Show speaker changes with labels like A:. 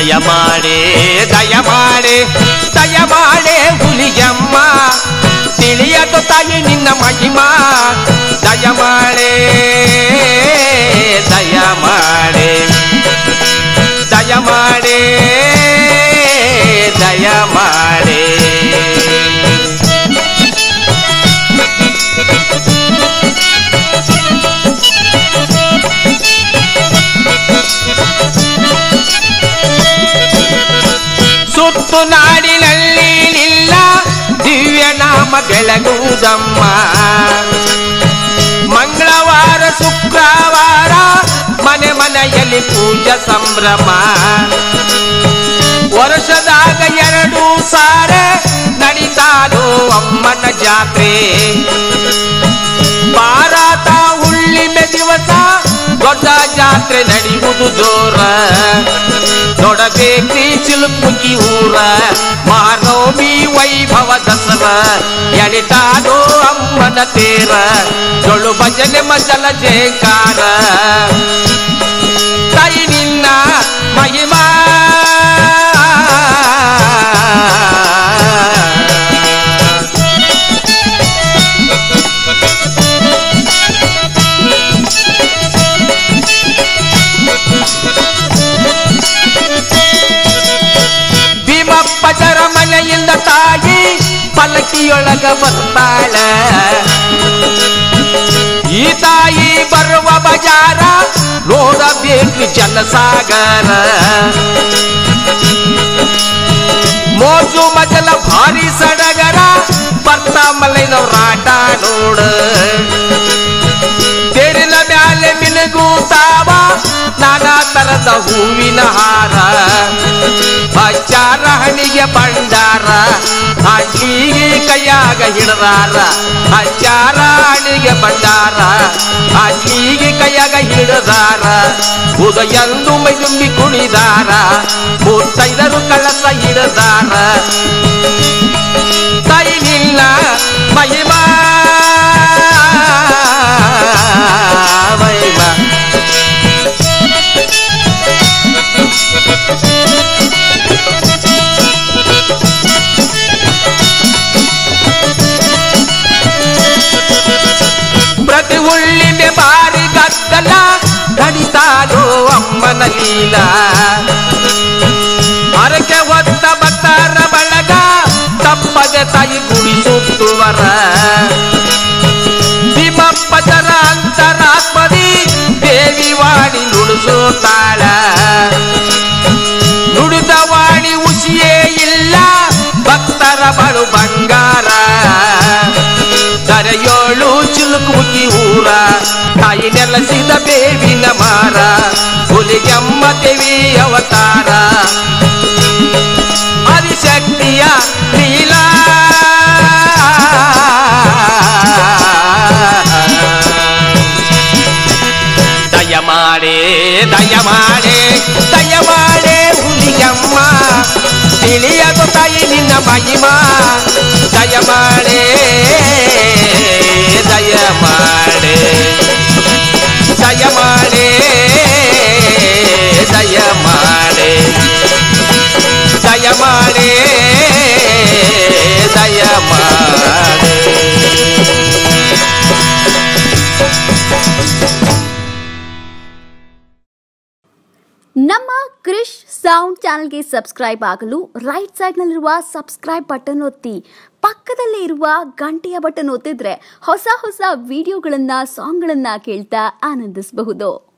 A: ದಯ ಮಾಡೆ ದಯ ಮಾಡೆ ದಯ ಮಾಡೆ ಹುಲಿಯಮ್ಮ ತಿಳಿಯದು ತಾಯಿ ನಿನ್ನ ಮಹಿಮಾ ದಯ ಮಾಡೆ ದಯ ಮಾಡೆ ದಯ ಮಾಡೆ ದಯ ಮಾಡೆ ಸುತ್ತು ನಾಡಿನಲ್ಲಿ ನಿಲ್ಲ ದಿವ್ಯ ನಾಮ ಬೆಳಗುವುದಮ್ಮ ಮಂಗಳವಾರ ಶುಕ್ರವಾರ ಮನೆ ಮನೆಯಲ್ಲಿ ಪೂಜಾ ಸಂಭ್ರಮ ವರ್ಷದಾಗ ಎರಡು ಸಾರ ನಡೀತಾದು ಅಮ್ಮನ ಜಾತ್ರೆ ಭಾರತ ಹುಣ್ಣಿಮೆ ದಿವಸ ದೊಡ್ಡ ಜಾತ್ರೆ ನಡೆಯುವುದು ಜೋರ ನೋಡಬೇಕ್ರಿ ಚಿಲುಕುಗಿ ಊರ ಮಾನವಮಿ ವೈಭವ ದಸರ ಎಳಿತಾನೋ ಅಮ್ಮನ ತೇರ ಜೊಳು ಭಜನೆ ಮಜಲ ಜೇಕಾರ ತಾಯಿ ನಿನ್ನ ಮಹಿಮಾ ಭೀಮಪ್ಪಜರ ಮನೆಯಿಂದ ತಾಯಿ ಪಲ್ಲಕ್ಕಿಯೊಳಗ ಬರ್ತಾಳ ಈ ತಾಯಿ ಬರುವ ಬಜಾರ ನೋಡಬೇಕು ಜನಸಾಗರ ಮೋಜು ಮಜಲ ಭಾರಿ ಸಡಗರ ಬರ್ತಾ ಮಲೈನವ್ರಾಟ ನೋಡ ತೇರಿನ ಮ್ಯಾಲೆ ಮಿನುಗುತ್ತಾವ ನಾನಾ ತರದ ಹೂವಿನ ಹಾರ ಹಚ್ಚಾರ ಹಣಿಗೆ ಭಂಡಾರ ಹಣ್ಣಿಗೆ ಕೈಯಾಗ ಹಿಡದಾರ ಹಚ್ಚಾರ ಹಣಿಗೆ ಭಂಡಾರ ಹಣ್ಣಿಗೆ ಕೈಯಾಗ ಹಿಡದಾರ ಉದಯಂದು ಮೈದುಂಬಿ ಕುಣಿದಾರ ಮುತ್ತೈದರು ಕಳಸ ಹಿಡದಾರ ತಾಯಿ ನಿನ್ನ ಮಹಿಮಾ ಮಹಿಮಾ ಪ್ರತಿ ಹುಳ್ಳಿಮೆ ಬಾರಿ ಗದ್ದಲ ಕಡಿತಾರೋ ಅಮ್ಮನ ಲೀಲ ಹರಕೆ ಹೊತ್ತ ಭಕ್ತರ ಬಳಗ ತಪ್ಪದೆ ತಾಯಿ ಗುಡಿಸುತ್ತುವರ ಭೀಮಪ್ಪಜರ ಅಂತರಾತ್ಮದಿ ದೇವಿ ವಾಣಿ ನುಡಿಸುತ್ತಾಳ ನುಡಿದ ವಾಣಿ ಉಸಿಯೇ ಇಲ್ಲ ಭಕ್ತರ ಬಳು ಬಂಗಾರ ಕರೆಯೋಳು ಚಿಲುಕುಗಿ ಊರ ತಾಯಿ ನೆಲಸಿದ ಬೇವಿನ ಮಾರ ಹುಲಿಗೆಮ್ಮ ದೇವಿ ಅವತಾರ ಆದಿಶಕ್ತಿಯ ಲೀಲಾ ದಯ ಮಾಡೆ ದಯ ಮಾಡೆ ದಯ ಮಾಡೆ ಹುಲಿಯಮ್ಮ ತಿಳಿಯದು ತಾಯಿ ನಿನ್ನ ಮಹಿಮಾ ದಯ ಮಾಡೆ ದಯ ಮಾಡೆ ದಯ ಮಾಡೆ ದಯ ಮಾಡೆ ದಯ ಮಾಡೆ ದಯ ಮಾಡೆ
B: ನಮ್ಮ ಕ್ರಿಶ್ ಸೌಂಡ್ ಚಾನಲ್ಗೆ ಸಬ್ಸ್ಕ್ರೈಬ್ ಆಗಲು ರೈಟ್ ಸೈಡ್ನಲ್ಲಿರುವ ಸಬ್ಸ್ಕ್ರೈಬ್ ಬಟನ್ ಒತ್ತಿ ಪಕ್ಕದಲ್ಲೇ ಇರುವ ಗಂಟೆಯ ಬಟನ್ ಒತ್ತಿದ್ರೆ ಹೊಸ ಹೊಸ ವಿಡಿಯೋಗಳನ್ನ ಸಾಂಗ್ಗಳನ್ನ ಕೇಳ್ತಾ ಆನಂದಿಸಬಹುದು